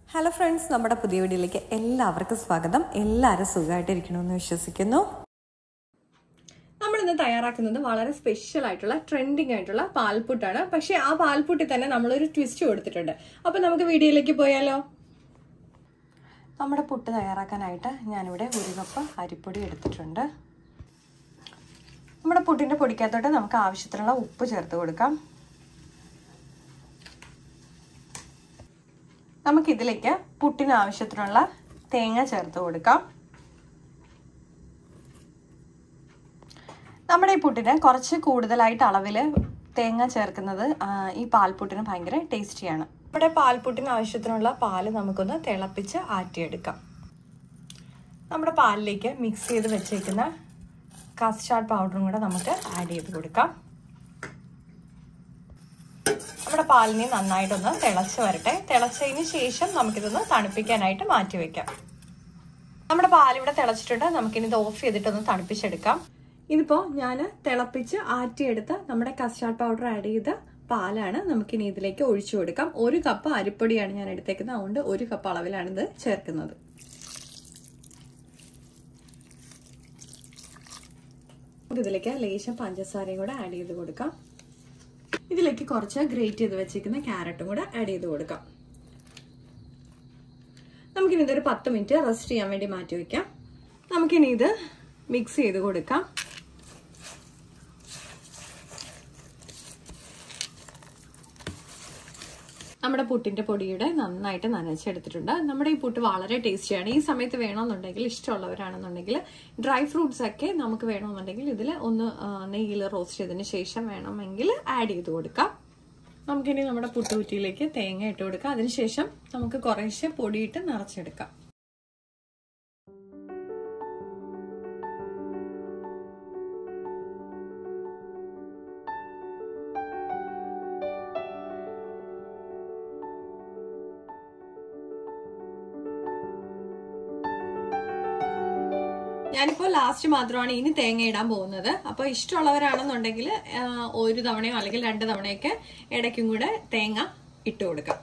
hello friends നമ്മുടെ പുതിയ വീഡിയോയിലേക്ക് എല്ലാവർക്കും സ്വാഗതം എല്ലാവരും സുഖമായിട്ടിരിക്കണമെന്ന് വിശ്വസിക്കുന്നു നമ്മൾ ഇന്ന് തയ്യാറാക്കുന്നത് വളരെ സ്പെഷ്യൽ ആയിട്ടുള്ള ട്രെൻഡിങ് ആയിട്ടുള്ള പാൽപുട്ടാണ് പക്ഷെ ആ പാൽപുട്ടിൽ തന്നെ നമ്മളൊരു ട്വിസ്റ്റ് കൊടുത്തിട്ടുണ്ട് അപ്പൊ നമുക്ക് വീഡിയോയിലേക്ക് പോയാലോ നമ്മുടെ പുട്ട് തയ്യാറാക്കാനായിട്ട് ഞാനിവിടെ ഒരു കപ്പ് അരിപ്പൊടി എടുത്തിട്ടുണ്ട് നമ്മുടെ പുട്ടിൻ്റെ പൊടിക്കകത്തോട്ട് നമുക്ക് ആവശ്യത്തിനുള്ള ഉപ്പ് ചേർത്ത് കൊടുക്കാം നമുക്കിതിലേക്ക് പുട്ടിന് ആവശ്യത്തിനുള്ള തേങ്ങ ചേർത്ത് കൊടുക്കാം നമ്മുടെ ഈ പുട്ടിന് കുറച്ച് കൂടുതലായിട്ട് അളവിൽ തേങ്ങ ചേർക്കുന്നത് ഈ പാൽപുട്ടിന് ഭയങ്കര ടേസ്റ്റിയാണ് നമ്മുടെ പാൽപുട്ടിന് ആവശ്യത്തിനുള്ള പാല് നമുക്കൊന്ന് തിളപ്പിച്ച് ആറ്റിയെടുക്കാം നമ്മുടെ പാലിലേക്ക് മിക്സ് ചെയ്ത് വെച്ചേക്കുന്ന കസ്റ്റാർഡ് പൗഡറും കൂടെ നമുക്ക് ആഡ് ചെയ്ത് കൊടുക്കാം നമ്മുടെ പാലിനെ നന്നായിട്ടൊന്ന് തിളച്ച് വരട്ടെ തിളച്ചതിന് ശേഷം നമുക്കിതൊന്ന് തണുപ്പിക്കാനായിട്ട് മാറ്റി വെക്കാം നമ്മുടെ പാലിവിടെ തിളച്ചിട്ടുണ്ട് നമുക്കിനി ഇത് ഓഫ് ചെയ്തിട്ടൊന്ന് തണുപ്പിച്ചെടുക്കാം ഇതിപ്പോ ഞാൻ തിളപ്പിച്ച് ആറ്റിയെടുത്ത നമ്മുടെ കസ്റ്റാർഡ് പൗഡർ ആഡ് ചെയ്ത പാലാണ് നമുക്കിനി ഇതിലേക്ക് ഒഴിച്ചു കൊടുക്കാം ഒരു കപ്പ് അരിപ്പൊടിയാണ് ഞാൻ എടുത്തേക്കുന്നത് അതുകൊണ്ട് ഒരു കപ്പ് അളവിലാണ് ഇത് ചേർക്കുന്നത് ഇതിലേക്ക് ലേശം പഞ്ചസാരയും കൂടെ ആഡ് ചെയ്ത് കൊടുക്കാം ഇതിലേക്ക് കുറച്ച് ഗ്രേറ്റ് ചെയ്ത് വെച്ചിരിക്കുന്ന ക്യാരറ്റും കൂടെ ആഡ് ചെയ്ത് കൊടുക്കാം നമുക്കിനി ഇതൊരു പത്ത് മിനിറ്റ് റെസ്റ്റ് ചെയ്യാൻ വേണ്ടി മാറ്റി വെക്കാം നമുക്കിനി ഇത് മിക്സ് ചെയ്ത് കൊടുക്കാം നമ്മുടെ പുട്ടിന്റെ പൊടിയുടെ നന്നായിട്ട് നനച്ചെടുത്തിട്ടുണ്ട് നമ്മുടെ ഈ പുട്ട് വളരെ ടേസ്റ്റിയാണ് ഈ സമയത്ത് വേണമെന്നുണ്ടെങ്കിൽ ഇഷ്ടമുള്ളവരാണെന്നുണ്ടെങ്കിൽ ഡ്രൈ ഫ്രൂട്ട്സ് ഒക്കെ നമുക്ക് വേണമെന്നുണ്ടെങ്കിൽ ഇതിൽ ഒന്ന് നെയ്യിൽ റോസ്റ്റ് ചെയ്തതിന് ശേഷം വേണമെങ്കിൽ ആഡ് ചെയ്ത് കൊടുക്കാം നമുക്കിനി നമ്മുടെ പുട്ടുകുറ്റിയിലേക്ക് തേങ്ങ ഇട്ട് കൊടുക്കാം അതിനുശേഷം നമുക്ക് കുറേശ്ശെ പൊടിയിട്ട് നിറച്ചെടുക്കാം ഞാനിപ്പോൾ ലാസ്റ്റ് മാത്രമാണ് ഇനി തേങ്ങ ഇടാൻ പോകുന്നത് അപ്പോൾ ഇഷ്ടമുള്ളവരാണെന്നുണ്ടെങ്കിൽ ഒരു തവണയോ അല്ലെങ്കിൽ രണ്ട് തവണയൊക്കെ ഇടയ്ക്കും കൂടെ തേങ്ങ ഇട്ട് കൊടുക്കാം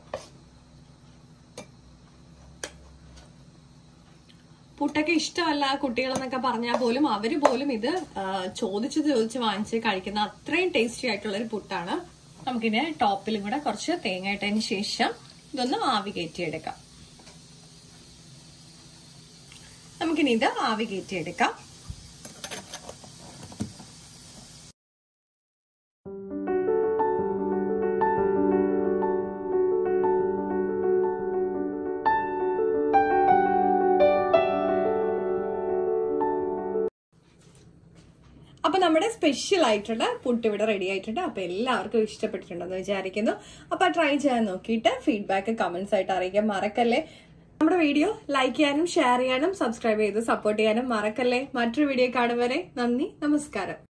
പുട്ടൊക്കെ ഇഷ്ടമല്ല കുട്ടികളെന്നൊക്കെ പറഞ്ഞാൽ പോലും അവര് പോലും ഇത് ചോദിച്ച് ചോദിച്ച് വാങ്ങിച്ച് കഴിക്കുന്ന അത്രയും ടേസ്റ്റി ആയിട്ടുള്ള ഒരു പുട്ടാണ് നമുക്കിനി ടോപ്പിലും കൂടെ കുറച്ച് തേങ്ങ ഇട്ടതിന് ശേഷം ഇതൊന്ന് ആവി കയറ്റിയെടുക്കാം നമുക്കിനി ഇത് ആവി കയറ്റിയെടുക്കാം അപ്പൊ നമ്മുടെ സ്പെഷ്യൽ ആയിട്ടുള്ള പുട്ട് ഇവിടെ റെഡി ആയിട്ടുണ്ട് അപ്പൊ എല്ലാവർക്കും ഇഷ്ടപ്പെട്ടിട്ടുണ്ടെന്ന് വിചാരിക്കുന്നു അപ്പൊ ട്രൈ ചെയ്യാൻ നോക്കിയിട്ട് ഫീഡ്ബാക്ക് കമന്റ്സ് ആയിട്ട് അറിയിക്കാൻ മറക്കല്ലേ നമ്മുടെ വീഡിയോ ലൈക്ക് ചെയ്യാനും ഷെയർ ചെയ്യാനും സബ്സ്ക്രൈബ് ചെയ്ത് സപ്പോർട്ട് ചെയ്യാനും മറക്കല്ലേ മറ്റൊരു വീഡിയോ കാണും വരെ നന്ദി നമസ്കാരം